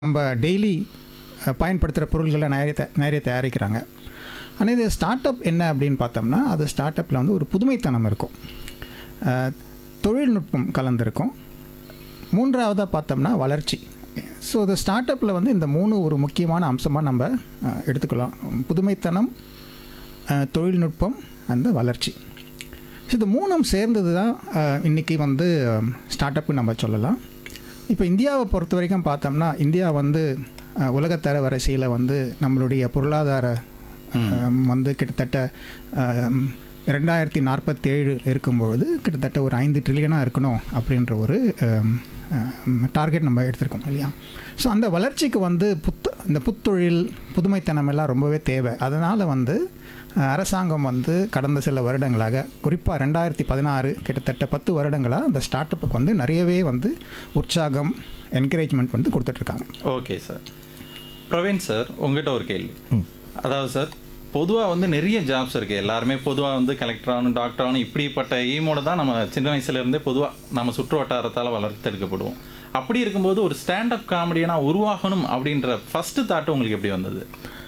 நம்ம டெய்லி பயன்படுத்துகிற பொருள்களை நிறைய த- நிறைய தயாரிக்கிறாங்க ஆனால் இது ஸ்டார்ட் அப் என்ன அப்படின்னு பார்த்தோம்னா அது ஸ்டார்ட் அப்பில் வந்து ஒரு புதுமைத்தனம் இருக்கும் அஹ், தொழில்நுட்பம் கலந்திருக்கும் மூன்றாவதாக பார்த்தோம்னா வளர்ச்சி ஸோ இந்த ஸ்டார்ட் அப்பில் வந்து இந்த மூணு ஒரு முக்கியமான அம்சமாக நம்ம அஹ், எடுத்துக்கலாம் புதுமைத்தனம் அஹ், தொழில்நுட்பம் அந்த வளர்ச்சி ஸோ இது மூணும் சேர்ந்தது தான் இன்றைக்கி வந்து ஸ்டார்ட் அப்பு நம்ம சொல்லலாம் இப்போ இந்தியாவை பொறுத்த வரைக்கும் பார்த்தோம்னா இந்தியா வந்து அஹ், உலகத்தர வரிசையில் வந்து நம்மளுடைய பொருளாதார அஹ், வந்து கிட்டத்தட்ட அஹ், ரெண்டாயிரத்தி நாற்பத்தேழு இருக்கும்பொழுது கிட்டத்தட்ட ஒரு ஐந்து ட்ரில்லியனாக இருக்கணும் அப்படின்ற ஒரு டார்கெட் நம்ம எடுத்திருக்கோம் இல்லையா ஸோ அந்த வளர்ச்சிக்கு வந்து புத்து இந்த புத்தொழில் புதுமைத்தனம் எல்லாம் ரொம்பவே தேவை அதனால் வந்து அஹ், அரசாங்கம் வந்து கடந்த சில வருடங்களாக குறிப்பாக ரெண்டாயிரத்தி பதினாறு கிட்டத்தட்ட பத்து வருடங்களாக இந்த ஸ்டார்ட் அப்புக்கு வந்து நிறையவே வந்து உற்சாகம் என்கரேஜ்மெண்ட் வந்து கொடுத்துட்ருக்காங்க ஓகே சார் பிரவீன் சார் உங்ககிட்ட ஒரு கேள்வி அதாவது சார் பொதுவாக வந்து நிறைய ஜாப்ஸ் இருக்கு எல்லாருமே பொதுவாக வந்து கலெக்டர் ஆகணும் டாக்டர் ஆகணும் இப்படிப்பட்ட எய்மோட தான் நம்ம சின்ன வயசுல இருந்தே பொதுவாக நம்ம சுற்று வட்டாரத்தால் வளர்த்தெடுக்கப்படுவோம் அப்படி இருக்கும்போது ஒரு ஸ்டாண்டப் காமெடியனா உருவாகணும் அப்படின்ற ஃபர்ஸ்ட் தாட் உங்களுக்கு எப்படி வந்தது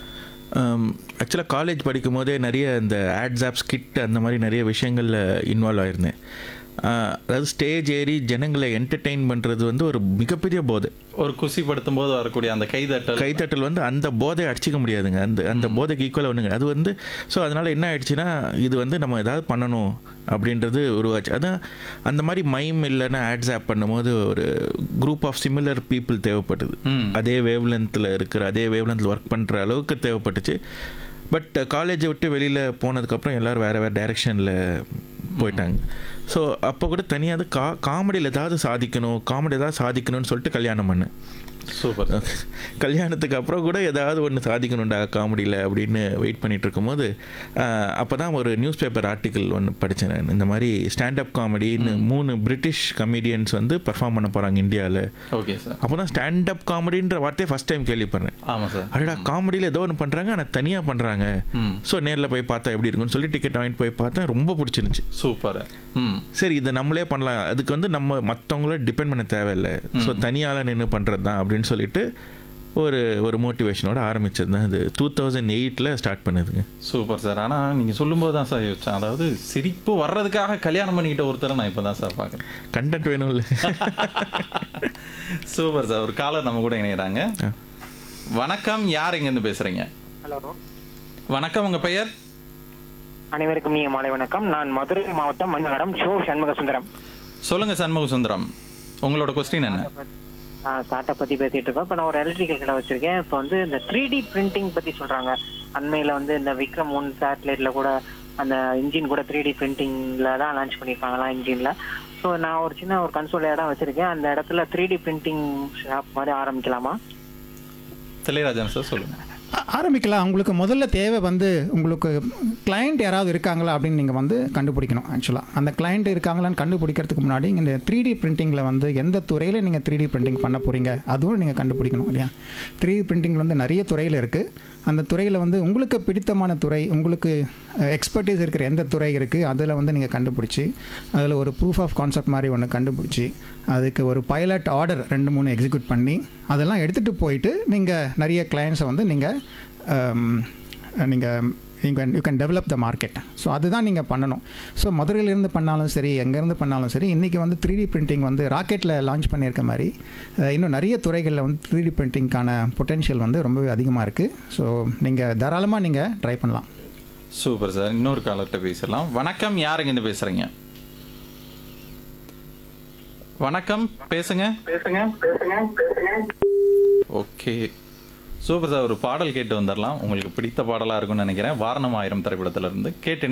ஆக்சுவலாக காலேஜ் படிக்கும் போதே நிறைய இந்த ஆட்ஸ் ஆப்ஸ் கிட் அந்த மாதிரி நிறைய விஷயங்களில் இன்வால்வ் ஆயிருந்தேன் ஆஹ் அதாவது ஸ்டேஜ் ஏறி ஜனங்களை என்டர்டெயின் பண்ணுறது வந்து ஒரு மிகப்பெரிய போதை ஒரு குசிப்படுத்தும் போது வரக்கூடிய அந்த கைதட்டல் கைத்தட்டல் வந்து அந்த போதை அடிச்சிக்க முடியாதுங்க அந்த அந்த போதைக்கு ஈக்குவலாக ஒன்றுங்க அது வந்து ஸோ அதனால் என்ன ஆயிடுச்சுன்னா இது வந்து நம்ம ஏதாவது பண்ணணும் அப்படின்றது உருவாச்சு அதான் அந்த மாதிரி மைம் இல்லைன்னா ஆட்ஸ் ஆப் பண்ணும்போது ஒரு குரூப் ஆஃப் சிமிலர் பீப்புள் தேவைப்படுது ம். அதே வேவ் லென்த்தில் இருக்கிற அதே வேவ் லென்த்தில் ஒர்க் பண்ணுற அளவுக்கு தேவைப்பட்டுச்சு பட் காலேஜை விட்டு வெளியில் போனதுக்கப்புறம் எல்லோரும் வேறு வேறு டைரெக்ஷனில் போயிட்டாங்க ஸோ அப்போ கூட தனியாக கா காமெடியில் ஏதாவது சாதிக்கணும் காமெடி ஏதாவது சாதிக்கணும்னு சொல்லிட்டு கல்யாணம் பண்ணேன் சூப்பர் கல்யாணத்துக்கு அப்புறம் கூட ஏதாவது ஒன்று சாதிக்கணும்டா காமெடியில் அப்படின்னு வெயிட் பண்ணிட்டு இருக்கும்போது அப்போ தான் ஒரு நியூஸ் பேப்பர் ஆர்டிக்கல் ஒன்று படித்தேன் நான் இந்த மாதிரி ஸ்டாண்டப் காமெடின்னு மூணு பிரிட்டிஷ் கமெடியன்ஸ் வந்து பெர்ஃபார்ம் பண்ண போகிறாங்க இந்தியாவில் ஓகே சார் அப்போ தான் ஸ்டாண்டப் காமெடின்ற வார்த்தையை ஃபஸ்ட் டைம் கேள்விப்படுறேன் ஆமாம் சார் அடடா காமெடியில் ஏதோ ஒன்று பண்ணுறாங்க ஆனால் தனியாக பண்ணுறாங்க ம் ஸோ நேரில் போய் பார்த்தா எப்படி இருக்குன்னு சொல்லி டிக்கெட் வாங்கிட்டு போய் பார்த்தேன் ரொம்ப பிடிச்சிருந்துச்சு சூப்பர் ம் சரி இதை நம்மளே பண்ணலாம் அதுக்கு வந்து நம்ம மற்றவங்கள டிபெண்ட் பண்ண தேவையில்லை ஸோ தனியால் நின்று பண்ணுறது தான் அப்படின்னு சொல்லிட்டு ஒரு ஒரு மோட்டிவேஷனோட ஆரம்பிச்சது தான் இது டூ தௌசண்ட் எயிட்டில் ஸ்டார்ட் பண்ணுதுங்க சூப்பர் சார் ஆனால் நீங்கள் சொல்லும்போது தான் சார் யோசிச்சேன் அதாவது சிரிப்பு வர்றதுக்காக கல்யாணம் பண்ணிக்கிட்ட ஒருத்தரை நான் இப்போ தான் சார் பார்க்குறேன் கண்டென்ட் வேணும்ல சூப்பர் சார் ஒரு காலர் நம்ம கூட இணையறாங்க ஆ. வணக்கம் யார் இங்கேருந்து பேசுகிறீங்க ஹலோ வணக்கம் உங்கள் பெயர் அனைவருக்கும் நீங்க மாலை வணக்கம் நான் மதுரை மாவட்டம் மணிநகரம் ஷோ சண்முக சுந்தரம் சொல்லுங்கள் சண்முக சுந்தரம் உங்களோட கொஸ்டின் என்ன ஸ்டார்ட் பத்தி பேசிட்டு இருக்கோம் இப்போ நான் ஒரு எலக்ட்ரிக்கல் கடை வச்சிருக்கேன் இப்போ வந்து இந்த த்ரீ டி பிரிண்டிங் பத்தி சொல்றாங்க அண்மையில வந்து இந்த விக்ரம் ஒன் சேட்டலைட்ல கூட அந்த இன்ஜின் கூட த்ரீ டி பிரிண்டிங்ல தான் லான்ச் பண்ணியிருக்காங்களாம் இன்ஜின்ல ஸோ நான் ஒரு சின்ன ஒரு கன்சோல் இடம் வச்சிருக்கேன் அந்த இடத்துல த்ரீ டி பிரிண்டிங் ஷாப் மாதிரி ஆரம்பிக்கலாமா திளையராஜன் சார் சொல்லுங்கள் ஆ- ஆரம்பிக்கலாம் உங்களுக்கு முதல்ல தேவை வந்து உங்களுக்கு கிளையண்ட் யாராவது இருக்காங்களா அப்படின்னு நீங்கள் வந்து கண்டுபிடிக்கணும் ஆக்சுவலாக அந்த கிளையண்ட் இருக்காங்களான்னு கண்டுபிடிக்கிறதுக்கு முன்னாடி இந்த த்ரீ டி பிரிண்டிங்கில் வந்து எந்த துறையில் நீங்கள் த்ரீ டி பிரிண்டிங் பண்ண போகிறீங்க அதுவும் நீங்கள் கண்டுபிடிக்கணும் இல்லையா த்ரீ டி பிரிண்டிங் வந்து நிறைய துறையில் இருக்குது அந்த துறையில் வந்து உங்களுக்கு பிடித்தமான துறை உங்களுக்கு எக்ஸ்பர்டீஸ் இருக்கிற எந்த துறை இருக்குது அதில் வந்து நீங்கள் கண்டுபிடிச்சி அதில் ஒரு ப்ரூஃப் ஆஃப் கான்செப்ட் மாதிரி ஒன்று கண்டுபிடிச்சி அதுக்கு ஒரு பைலட் ஆர்டர் ரெண்டு மூணு எக்ஸிக்யூட் பண்ணி அதெல்லாம் எடுத்துகிட்டு போயிட்டு நீங்கள் நிறைய கிளையண்ட்ஸை வந்து நீங்கள் நீங்கள் நீங்கள் you can develop the market so அதுதான் நீங்கள் பண்ணணும் ஸோ மதுரையிலேருந்து பண்ணாலும் சரி எங்கேருந்து பண்ணாலும் சரி இன்றைக்கி வந்து த்ரீ டி பிரிண்டிங் வந்து ராக்கெட்டில் லான்ச் பண்ணியிருக்க மாதிரி அஹ், இன்னும் நிறைய துறைகளில் வந்து த்ரீ டி பிரிண்டிங்க்கான பொட்டென்ஷியல் வந்து ரொம்பவே அதிகமாக இருக்குது ஸோ நீங்கள் தாராளமாக நீங்கள் ட்ரை பண்ணலாம் சூப்பர் சார் இன்னொரு காலர்கிட்ட பேசலாம் வணக்கம் யார் இங்கேருந்து பேசுகிறீங்க வணக்கம் பேசுங்க பேசுங்க பேசுங்க பேசுங்க ஓகே சூப்பர் சார் ஒரு பாடல் கேட்டு வந்துடலாம் உங்களுக்கு பிடித்த பாடலாக இருக்கும்னு நினைக்கிறேன் வாரணம் ஆயிரம் திரைப்படத்துல இருந்து கேட்டு